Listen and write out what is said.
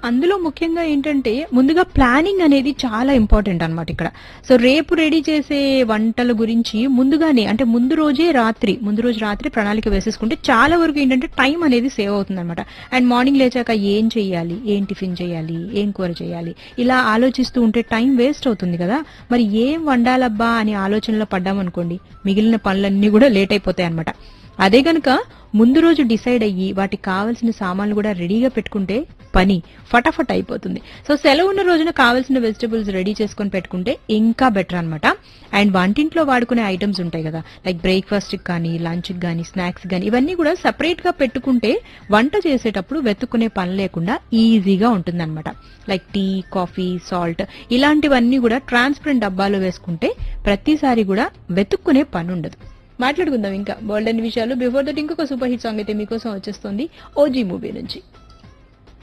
అందులో ముఖ్యంగా ఏంటంటే ముందుగా ప్లానింగ్ అనేది చాలా ఇంపార్టెంట్ అన్నమాట ఇక్కడ సో రేపు రెడీ చేసే వంటల గురించి ముందుగానే అంటే ముందు రోజే రాత్రి ముందు రోజు రాత్రి ప్రణాళిక వేసేసుకుంటే చాలా వరకు ఏంటంటే టైం అనేది సేవ్ అవుతుంది అనమాట అండ్ మార్నింగ్ లేచాక ఏం చేయాలి ఏం టిఫిన్ చేయాలి ఏం కూర చేయాలి ఇలా ఆలోచిస్తూ ఉంటే టైం వేస్ట్ అవుతుంది కదా మరి ఏం వండాలబ్బా అని ఆలోచనలో పడ్డామనుకోండి మిగిలిన పనులన్నీ కూడా లేట్ అయిపోతాయి అనమాట అదే గనుక ముందు రోజు డిసైడ్ అయ్యి వాటికి కావాల్సిన సామాన్లు కూడా రెడీగా పెట్టుకుంటే పని ఫటాఫట్ అయిపోతుంది సో సెలవు ఉన్న రోజున కావాల్సిన వెజిటబుల్స్ రెడీ చేసుకొని పెట్టుకుంటే ఇంకా బెటర్ అన్నమాట అండ్ వంటింట్లో వాడుకునే ఐటమ్స్ ఉంటాయి కదా లైక్ బ్రేక్ఫాస్ట్ కానీ లంచ్ కానీ స్నాక్స్ కానీ ఇవన్నీ కూడా సపరేట్ గా పెట్టుకుంటే వంట చేసేటప్పుడు వెతుక్కునే పని లేకుండా ఈజీగా ఉంటుందన్నమాట లైక్ టీ కాఫీ సాల్ట్ ఇలాంటివన్నీ కూడా ట్రాన్స్పరెంట్ డబ్బాలో వేసుకుంటే ప్రతిసారి కూడా వెతుక్కునే పని ఉండదు మాట్లాడుకుందాం ఇంకా బోల్డ్ అన్ని విషయాలు బిఫోర్ దట్ ఇంకొక సూపర్ హిట్ సాంగ్ అయితే మీకోసం వచ్చేస్తుంది ఓజీ మూవీ నుంచి